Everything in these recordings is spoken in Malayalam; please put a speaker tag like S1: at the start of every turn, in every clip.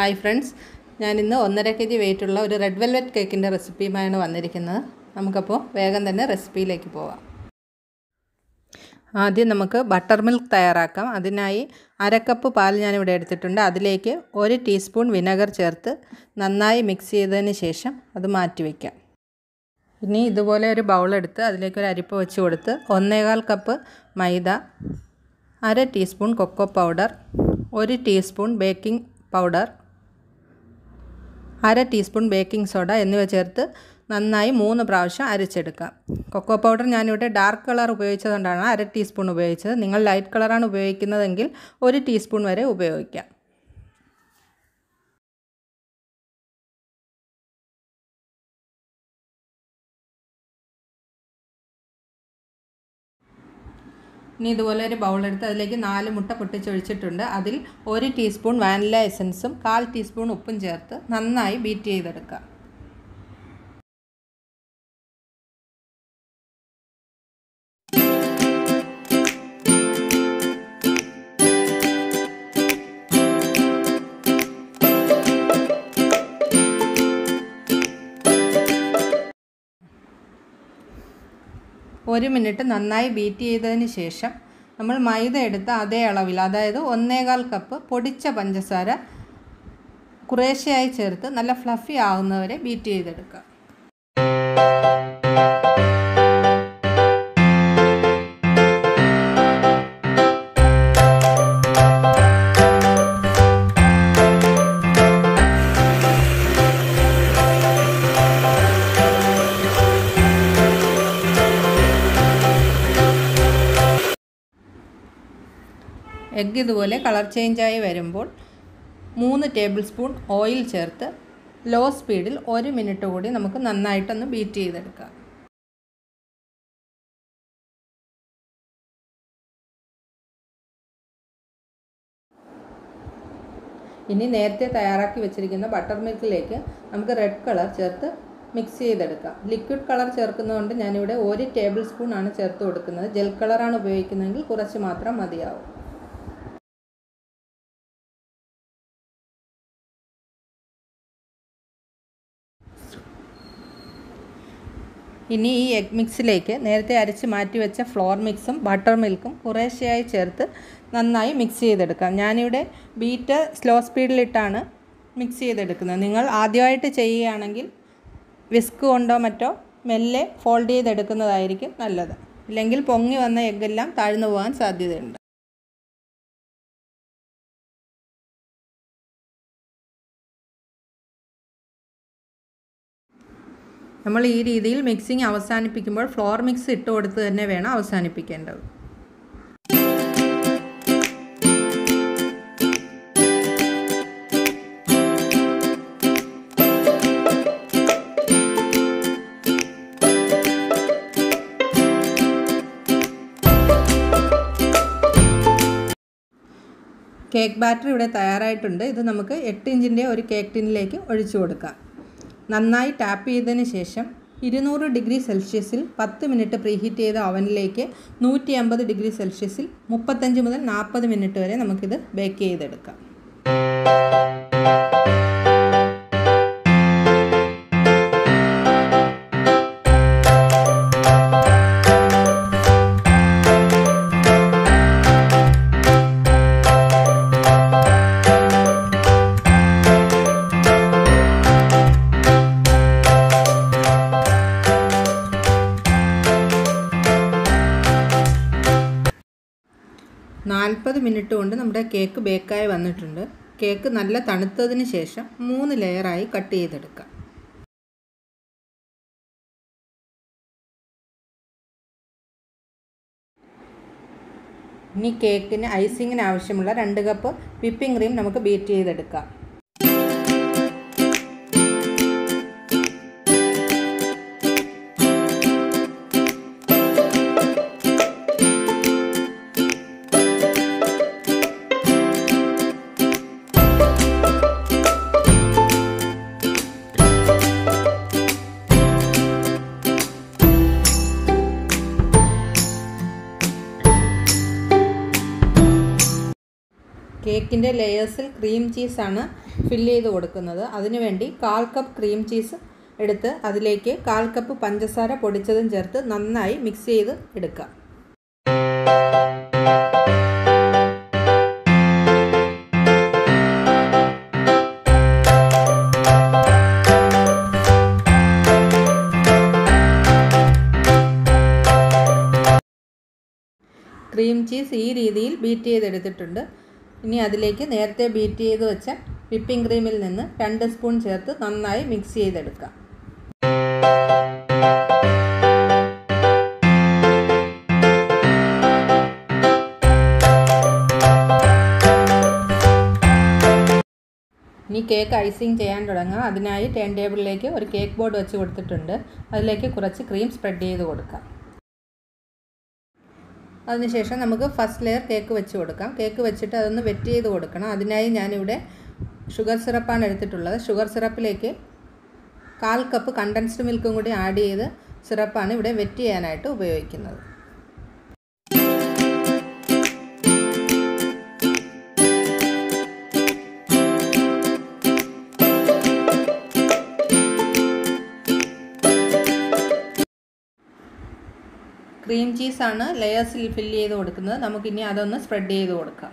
S1: ഹായ് ഫ്രണ്ട്സ് ഞാനിന്ന് ഒന്നര കെ ജി വെയിറ്റുള്ള ഒരു റെഡ് വെൽവെറ്റ് കേക്കിൻ്റെ റെസിപ്പിയുമായാണ് വന്നിരിക്കുന്നത് നമുക്കപ്പോൾ വേഗം തന്നെ റെസിപ്പിയിലേക്ക് പോവാം ആദ്യം നമുക്ക് ബട്ടർ മിൽക്ക് തയ്യാറാക്കാം അതിനായി അരക്കപ്പ് പാൽ ഞാനിവിടെ എടുത്തിട്ടുണ്ട് അതിലേക്ക് ഒരു ടീസ്പൂൺ വിനെഗർ ചേർത്ത് നന്നായി മിക്സ് ചെയ്തതിന് ശേഷം അത് മാറ്റി വയ്ക്കാം ഇനി ഇതുപോലെ ഒരു ബൗളെടുത്ത് അതിലേക്ക് ഒരു അരിപ്പ വെച്ച് കൊടുത്ത് ഒന്നേകാൽ കപ്പ് മൈദ അര ടീസ്പൂൺ കൊക്കോ പൗഡർ ഒരു ടീസ്പൂൺ ബേക്കിംഗ് പൗഡർ അര ടീസ്പൂൺ ബേക്കിംഗ് സോഡ എന്നിവ ചേർത്ത് നന്നായി മൂന്ന് പ്രാവശ്യം അരച്ചെടുക്കാം കൊക്കോ പൗഡർ ഞാനിവിടെ ഡാർക്ക് കളർ ഉപയോഗിച്ചതുകൊണ്ടാണ് അര ടീസ്പൂൺ ഉപയോഗിച്ചത് നിങ്ങൾ ലൈറ്റ് കളറാണ് ഉപയോഗിക്കുന്നതെങ്കിൽ ഒരു ടീസ്പൂൺ വരെ ഉപയോഗിക്കാം ഇനി ഇതുപോലെ ഒരു ബൗളെടുത്ത് അതിലേക്ക് നാല് മുട്ട പൊട്ടിച്ചൊഴിച്ചിട്ടുണ്ട് അതിൽ ഒരു ടീസ്പൂൺ വാനില എസൻസും കാൽ ടീസ്പൂൺ ഉപ്പും ചേർത്ത് നന്നായി ബീറ്റ് ചെയ്തെടുക്കുക ഒരു മിനിറ്റ് നന്നായി ബീറ്റ് ചെയ്തതിന് ശേഷം നമ്മൾ മൈദ എടുത്ത അതേ അളവിൽ അതായത് ഒന്നേകാൽ കപ്പ് പൊടിച്ച പഞ്ചസാര കുറേശ്ശെയായി ചേർത്ത് നല്ല ഫ്ലഫി ആവുന്നവരെ ബീറ്റ് ചെയ്തെടുക്കുക എഗ്ഗ് ഇതുപോലെ കളർ ചേഞ്ചായി വരുമ്പോൾ മൂന്ന് ടേബിൾ സ്പൂൺ ഓയിൽ ചേർത്ത് ലോ സ്പീഡിൽ ഒരു മിനിറ്റ് കൂടി നമുക്ക് നന്നായിട്ടൊന്ന് ബീറ്റ് ചെയ്തെടുക്കാം ഇനി നേരത്തെ തയ്യാറാക്കി വെച്ചിരിക്കുന്ന ബട്ടർ മിൽക്കിലേക്ക് നമുക്ക് റെഡ് കളർ ചേർത്ത് മിക്സ് ചെയ്തെടുക്കാം ലിക്വിഡ് കളർ ചേർക്കുന്നതുകൊണ്ട് ഞാനിവിടെ ഒരു ടേബിൾ സ്പൂൺ ആണ് ചേർത്ത് കൊടുക്കുന്നത് ജെൽ കളറാണ് ഉപയോഗിക്കുന്നതെങ്കിൽ കുറച്ച് മാത്രം മതിയാവും ഇനി ഈ എഗ് മിക്സിലേക്ക് നേരത്തെ അരച്ച് മാറ്റി വെച്ച ഫ്ലോർ മിക്സും ബട്ടർ മിൽക്കും കുറേശ്ശെയായി ചേർത്ത് നന്നായി മിക്സ് ചെയ്തെടുക്കാം ഞാനിവിടെ ബീറ്റ് സ്ലോ സ്പീഡിലിട്ടാണ് മിക്സ് ചെയ്തെടുക്കുന്നത് നിങ്ങൾ ആദ്യമായിട്ട് ചെയ്യുകയാണെങ്കിൽ വിസ്ക് കൊണ്ടോ മറ്റോ മെല്ലെ ഫോൾഡ് ചെയ്തെടുക്കുന്നതായിരിക്കും നല്ലത് ഇല്ലെങ്കിൽ പൊങ്ങി വന്ന എഗ്ഗെല്ലാം താഴ്ന്നു പോകാൻ സാധ്യതയുണ്ട് നമ്മൾ ഈ രീതിയിൽ മിക്സിങ് അവസാനിപ്പിക്കുമ്പോൾ ഫ്ലോർ മിക്സ് ഇട്ട് കൊടുത്ത് തന്നെ വേണം അവസാനിപ്പിക്കേണ്ടത് കേക്ക് ബാറ്റർ ഇവിടെ തയ്യാറായിട്ടുണ്ട് ഇത് നമുക്ക് എട്ട് ഇഞ്ചിൻ്റെ ഒരു കേക്ക് ടിന്നിലേക്ക് ഒഴിച്ചു കൊടുക്കാം നന്നായി ടാപ്പ് ചെയ്തതിന് ശേഷം ഇരുന്നൂറ് ഡിഗ്രി സെൽഷ്യസിൽ പത്ത് മിനിറ്റ് പ്രീഹീറ്റ് ചെയ്ത ഓവനിലേക്ക് നൂറ്റി അമ്പത് ഡിഗ്രി സെൽഷ്യസിൽ മുപ്പത്തഞ്ച് മുതൽ നാൽപ്പത് മിനിറ്റ് വരെ നമുക്കിത് ബേക്ക് ചെയ്തെടുക്കാം നാൽപ്പത് മിനിറ്റ് കൊണ്ട് നമ്മുടെ കേക്ക് ബേക്കായി വന്നിട്ടുണ്ട് കേക്ക് നല്ല തണുത്തതിന് ശേഷം മൂന്ന് ലെയറായി കട്ട് ചെയ്തെടുക്കാം ഇനി കേക്കിന് ഐസിങ്ങിന് ആവശ്യമുള്ള രണ്ട് കപ്പ് വിപ്പിംഗ് ക്രീം നമുക്ക് ബീറ്റ് ചെയ്തെടുക്കാം കേക്കിൻ്റെ ലെയേഴ്സിൽ ക്രീം ചീസാണ് ഫില്ല് ചെയ്ത് കൊടുക്കുന്നത് അതിനുവേണ്ടി കാൽ കപ്പ് ക്രീം ചീസ് എടുത്ത് അതിലേക്ക് കാൽ കപ്പ് പഞ്ചസാര പൊടിച്ചതും ചേർത്ത് നന്നായി മിക്സ് ചെയ്ത് എടുക്കാം ക്രീം ചീസ് ഈ രീതിയിൽ ബീറ്റ് ചെയ്തെടുത്തിട്ടുണ്ട് ഇനി അതിലേക്ക് നേരത്തെ ബീറ്റ് ചെയ്ത് വെച്ച വിപ്പിംഗ് ക്രീമിൽ നിന്ന് രണ്ട് സ്പൂൺ ചേർത്ത് നന്നായി മിക്സ് ചെയ്തെടുക്കാം ഇനി കേക്ക് ഐസിങ് ചെയ്യാൻ തുടങ്ങാം അതിനായി ടേൺ ടേബിളിലേക്ക് ഒരു കേക്ക് ബോർഡ് വെച്ച് കൊടുത്തിട്ടുണ്ട് അതിലേക്ക് കുറച്ച് ക്രീം സ്പ്രെഡ് ചെയ്ത് കൊടുക്കാം അതിനുശേഷം നമുക്ക് ഫസ്റ്റ് ലെയർ കേക്ക് വെച്ച് കൊടുക്കാം കേക്ക് വെച്ചിട്ട് അതൊന്ന് വെറ്റ് ചെയ്ത് കൊടുക്കണം അതിനായി ഞാനിവിടെ ഷുഗർ സിറപ്പാണ് എടുത്തിട്ടുള്ളത് ഷുഗർ സിറപ്പിലേക്ക് കാൽ കപ്പ് കണ്ടൻസ്ഡ് മിൽക്കും കൂടി ആഡ് ചെയ്ത് സിറപ്പാണ് ഇവിടെ വെറ്റ് ചെയ്യാനായിട്ട് ഉപയോഗിക്കുന്നത് ക്രീം ചീസാണ് ലെയേഴ്സിൽ ഫില്ല് ചെയ്ത് കൊടുക്കുന്നത് നമുക്കിനി അതൊന്ന് സ്പ്രെഡ് ചെയ്ത് കൊടുക്കാം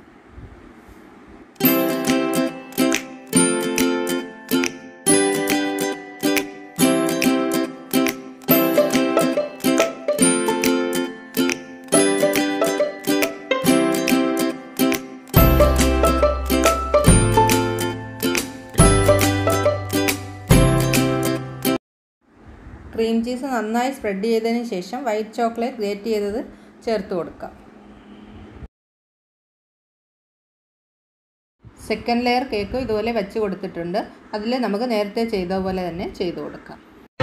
S1: ക്രീം ചീസ് നന്നായി സ്പ്രെഡ് ചെയ്തതിന് ശേഷം വൈറ്റ് ചോക്ലേറ്റ് ഗ്രേറ്റ് ചെയ്തത് ചേർത്ത് കൊടുക്കാം സെക്കൻഡ് ലെയർ കേക്ക് ഇതുപോലെ വെച്ച് കൊടുത്തിട്ടുണ്ട് അതിൽ നമുക്ക് നേരത്തെ ചെയ്ത പോലെ തന്നെ ചെയ്തു കൊടുക്കാം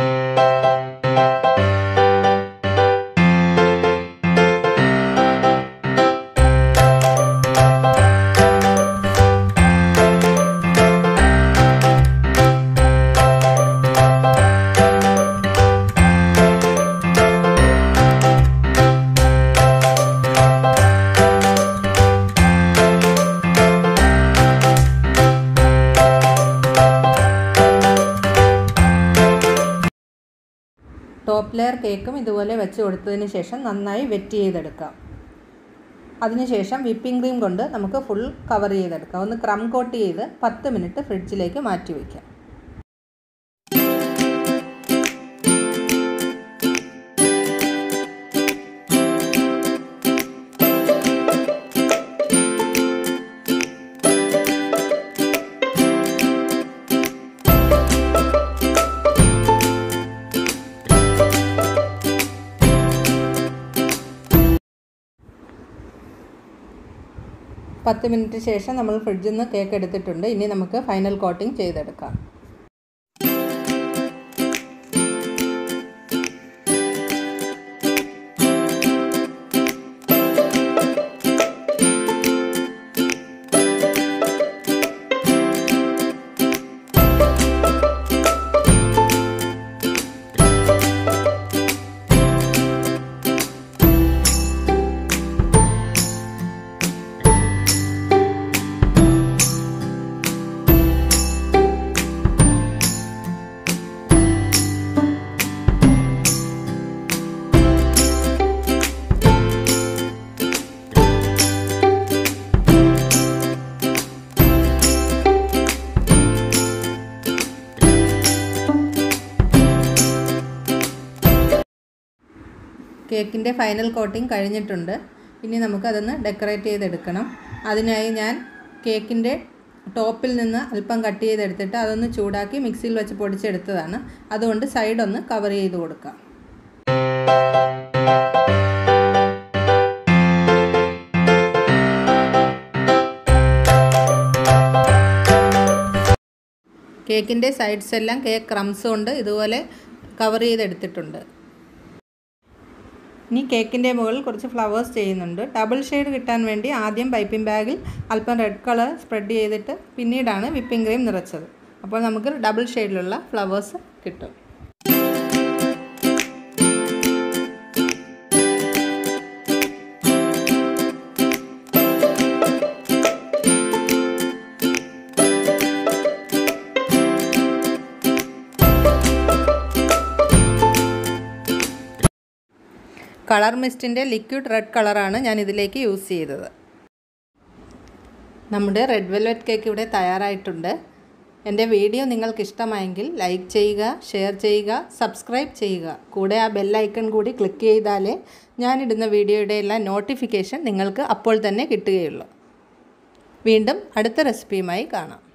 S1: ടോപ്പ് ലെയർ കേക്കും ഇതുപോലെ വെച്ച് കൊടുത്തതിന് ശേഷം നന്നായി വെറ്റ് ചെയ്തെടുക്കാം അതിനുശേഷം വിപ്പിംഗ് ക്രീം കൊണ്ട് നമുക്ക് ഫുൾ കവർ ചെയ്തെടുക്കാം ഒന്ന് ക്രം കോട്ട് ചെയ്ത് പത്ത് മിനിറ്റ് ഫ്രിഡ്ജിലേക്ക് മാറ്റി വയ്ക്കാം പത്ത് മിനിറ്റ് ശേഷം നമ്മൾ ഫ്രിഡ്ജിൽ നിന്ന് കേക്ക് എടുത്തിട്ടുണ്ട് ഇനി നമുക്ക് ഫൈനൽ കോട്ടിംഗ് ചെയ്തെടുക്കാം കേക്കിൻ്റെ ഫൈനൽ കോട്ടിംഗ് കഴിഞ്ഞിട്ടുണ്ട് ഇനി നമുക്കതൊന്ന് ഡെക്കറേറ്റ് ചെയ്തെടുക്കണം അതിനായി ഞാൻ കേക്കിൻ്റെ ടോപ്പിൽ നിന്ന് അല്പം കട്ട് ചെയ്തെടുത്തിട്ട് അതൊന്ന് ചൂടാക്കി മിക്സിയിൽ വെച്ച് പൊടിച്ചെടുത്തതാണ് അതുകൊണ്ട് സൈഡൊന്ന് കവർ ചെയ്ത് കൊടുക്കാം കേക്കിൻ്റെ സൈഡ്സ് എല്ലാം കേക്ക് ക്രംസ് കൊണ്ട് ഇതുപോലെ കവർ ചെയ്തെടുത്തിട്ടുണ്ട് ഇനി കേക്കിൻ്റെ മുകളിൽ കുറച്ച് ഫ്ലവേഴ്സ് ചെയ്യുന്നുണ്ട് ഡബിൾ ഷെയ്ഡ് കിട്ടാൻ വേണ്ടി ആദ്യം പൈപ്പിംഗ് ബാഗിൽ അല്പം റെഡ് കളർ സ്പ്രെഡ് ചെയ്തിട്ട് പിന്നീടാണ് വിപ്പിംഗ് ക്രീം നിറച്ചത് അപ്പോൾ നമുക്ക് ഡബിൾ ഷെയ്ഡിലുള്ള ഫ്ലവേഴ്സ് കിട്ടും കളർ മിസ്റ്റിൻ്റെ ലിക്വിഡ് റെഡ് കളറാണ് ഞാൻ ഇതിലേക്ക് യൂസ് ചെയ്തത് നമ്മുടെ റെഡ് വെൽവെറ്റ് കേക്ക് ഇവിടെ തയ്യാറായിട്ടുണ്ട് എൻ്റെ വീഡിയോ നിങ്ങൾക്ക് ഇഷ്ടമായെങ്കിൽ ലൈക്ക് ചെയ്യുക ഷെയർ ചെയ്യുക സബ്സ്ക്രൈബ് ചെയ്യുക കൂടെ ആ ബെല്ലൈക്കൺ കൂടി ക്ലിക്ക് ചെയ്താലേ ഞാനിടുന്ന വീഡിയോയുടെ എല്ലാം നോട്ടിഫിക്കേഷൻ നിങ്ങൾക്ക് അപ്പോൾ തന്നെ കിട്ടുകയുള്ളൂ വീണ്ടും അടുത്ത റെസിപ്പിയുമായി കാണാം